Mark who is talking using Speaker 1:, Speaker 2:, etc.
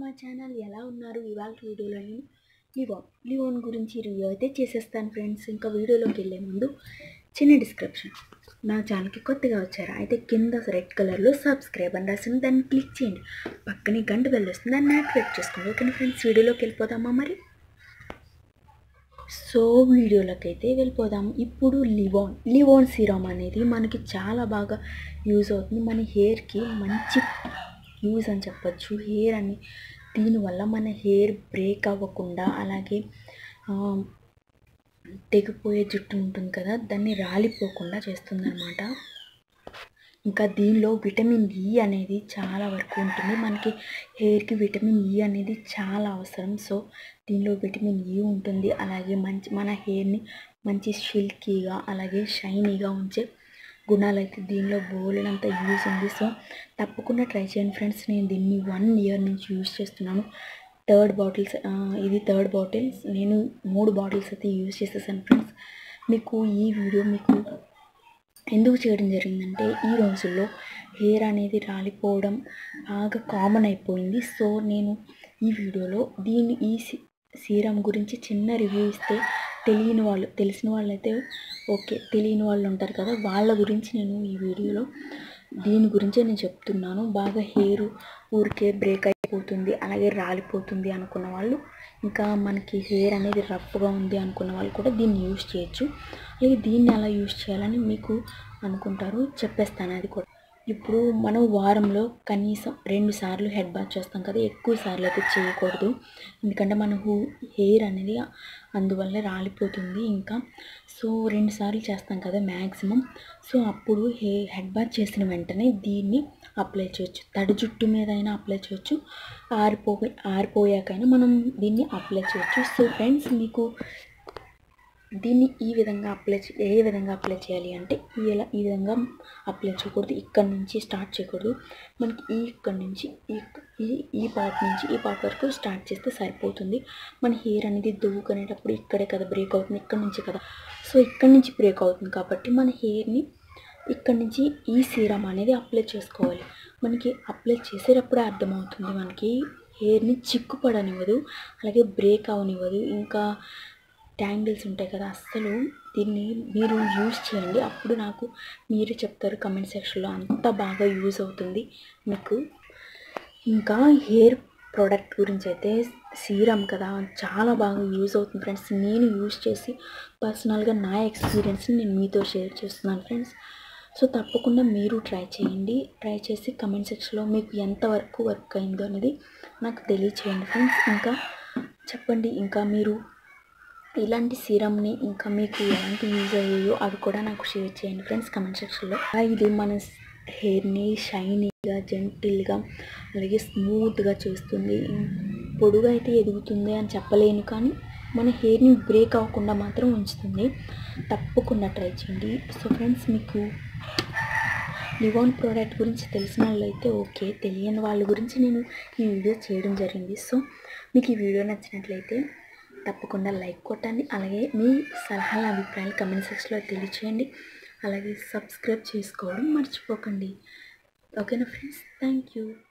Speaker 1: my channel ఎలా ఉన్నారు ఇవాళ వీడియోలో నేను లివోన్ లివోన్ గురించి రివ్యూ అయితే చేసేస్తాను ఫ్రెండ్స్ ఇంకా వీడియోలోకి వెళ్ళే ముందు చిన్న డిస్క్రిప్షన్ నా ఛానల్కి కొత్తగా వచ్చారా అయితే కింద రెడ్ కలర్లో సబ్స్క్రైబ్ అని రాసింది దాన్ని క్లిక్ చేయండి పక్కనే గంట బెల్ వస్తుంది దాన్ని యాక్టివేట్ చేసుకోండి ఓకేనా ఫ్రెండ్స్ వీడియోలోకి వెళ్ళిపోదామా మరి సో వీడియోలోకి అయితే వెళ్ళిపోదాం ఇప్పుడు లివోన్ లివోన్ సిరమ్ అనేది మనకి చాలా బాగా యూజ్ అవుతుంది మన హెయిర్కి మంచి యూజ్ అని చెప్పచ్చు హెయిర్ అని దీనివల్ల మన హెయిర్ బ్రేక్ అవ్వకుండా అలాగే ఆ, తెగిపోయే జుట్టు ఉంటుంది కదా దాన్ని రాలిపోకుండా చేస్తుందన్నమాట ఇంకా దీనిలో విటమిన్ ఈ అనేది చాలా వరకు ఉంటుంది మనకి హెయిర్కి విటమిన్ ఈ అనేది చాలా అవసరం సో దీనిలో విటమిన్ ఈ ఉంటుంది అలాగే మంచి మన హెయిర్ని మంచి సిల్కీగా అలాగే షైనీగా ఉంచే గుణాలు అయితే దీనిలో బోలెడంత యూజ్ ఉంది సో తప్పకుండా ట్రై చేయండి ఫ్రెండ్స్ నేను దీన్ని వన్ ఇయర్ నుంచి యూజ్ చేస్తున్నాను థర్డ్ బాటిల్స్ ఇది థర్డ్ బాటిల్స్ నేను మూడు బాటిల్స్ అయితే యూజ్ చేసేసాను ఫ్రెండ్స్ మీకు ఈ వీడియో మీకు ఎందుకు చేయడం జరిగిందంటే ఈ రోజుల్లో హెయిర్ అనేది రాలిపోవడం బాగా కామన్ అయిపోయింది సో నేను ఈ వీడియోలో దీని ఈ సి- సీరం గురించి చిన్న రివ్యూ ఇస్తే తెలియని వాళ్ళు తెలిసిన వాళ్ళైతే ఓకే తెలియని వాళ్ళు ఉంటారు కదా వాళ్ళ గురించి నేను ఈ వీడియోలో దీని గురించే నేను చెప్తున్నాను బాగా హెయిర్ ఊరికే బ్రేక్ అయిపోతుంది అలాగే రాలిపోతుంది అనుకున్న వాళ్ళు ఇంకా మనకి హెయిర్ అనేది రఫ్గా ఉంది అనుకున్న వాళ్ళు కూడా దీన్ని యూజ్ చేయొచ్చు అలాగే దీన్ని ఎలా యూజ్ చేయాలని మీకు అనుకుంటారు చెప్పేస్తాను అది కూడా ఇప్పుడు మనం వారంలో కనీసం రెండు సార్లు హెడ్ బాత్ చేస్తాం కదా ఎక్కువ సార్లు అయితే చేయకూడదు ఎందుకంటే మన హూ హెయిర్ అనేది అందువల్ల రాలిపోతుంది ఇంకా సో రెండు సార్లు చేస్తాం కదా మ్యాక్సిమం సో అప్పుడు హే హెడ్ బాత్ చేసిన వెంటనే దీన్ని అప్లై చేయొచ్చు తడి జుట్టు మీద అయినా అప్లై చేయొచ్చు ఆరిపో ఆరిపోయాకైనా మనం దీన్ని అప్లై చేయొచ్చు సో ఫ్రెండ్స్ మీకు దీన్ని ఈ విధంగా అప్లై చే- ఏ విధంగా అప్లై చేయాలి అంటే ఇలా ఈ విధంగా అప్లై చేయకూడదు ఇక్కడ నుంచి స్టార్ట్ చేయకూడదు మనకి ఈ ఇక్కడ నుంచి ఈ ఈ ఈ పార్ట్ నుంచి ఈ పార్ట్ వరకు స్టార్ట్ చేస్తే సరిపోతుంది మన హెయిర్ అనేది దువ్వుకునేటప్పుడు ఇక్కడే కదా బ్రేక్ అవుతుంది ఇక్కడ నుంచి కదా సో ఇక్కడ నుంచి బ్రేక్ అవుతుంది కాబట్టి మన హెయిర్ని ఇక్కడ నుంచి ఈ సీరం అనేది అప్లై చేసుకోవాలి మనకి అప్లై చేసేటప్పుడే అర్థమవుతుంది మనకి హెయిర్ని చిక్కుపడనివ్వదు అలాగే బ్రేక్ అవనివ్వదు ఇంకా ట్యాంగిల్స్ ఉంటాయి కదా అస్సలు దీన్ని మీరు యూజ్ చేయండి అప్పుడు నాకు మీరు చెప్తారు కమెంట్ సెక్షన్లో అంత బాగా యూజ్ అవుతుంది మీకు ఇంకా హెయిర్ ప్రోడక్ట్ గురించి అయితే సీరం కదా చాలా బాగా యూజ్ అవుతుంది ఫ్రెండ్స్ నేను యూజ్ చేసి పర్సనల్గా నా ఎక్స్పీరియన్స్ని నేను మీతో షేర్ చేస్తున్నాను ఫ్రెండ్స్ సో తప్పకుండా మీరు ట్రై చేయండి ట్రై చేసి కమెంట్ సెక్షన్లో మీకు ఎంతవరకు వర్క్ అయిందో అనేది నాకు తెలియచేయండి ఫ్రెండ్స్ ఇంకా చెప్పండి ఇంకా మీరు ఇలాంటి సీరమ్ని ఇంకా మీకు ఎలాంటి యూజ్ అయ్యాయో అవి కూడా నాకు షేర్ చేయండి ఫ్రెండ్స్ కమెంట్ సెక్షన్లో ఇది మన హెయిర్ని షైనీగా జెంటిల్గా అలాగే స్మూత్గా చేస్తుంది పొడుగా అయితే ఎదుగుతుంది అని చెప్పలేను కానీ మన హెయిర్ని బ్రేక్ అవ్వకుండా మాత్రం ఉంచుతుంది తప్పకుండా ట్రై చేయండి సో ఫ్రెండ్స్ మీకు లివాన్ ప్రోడక్ట్ గురించి తెలిసిన వాళ్ళు అయితే ఓకే తెలియని వాళ్ళ గురించి నేను ఈ వీడియో చేయడం జరిగింది సో మీకు ఈ వీడియో నచ్చినట్లయితే తప్పకుండా లైక్ కొట్టండి అలాగే మీ సలహాల అభిప్రాయాలు కమెంట్ సెక్షన్లో తెలియచేయండి అలాగే సబ్స్క్రైబ్ చేసుకోవడం మర్చిపోకండి ఓకేనా ఫ్రెండ్స్ థ్యాంక్ యూ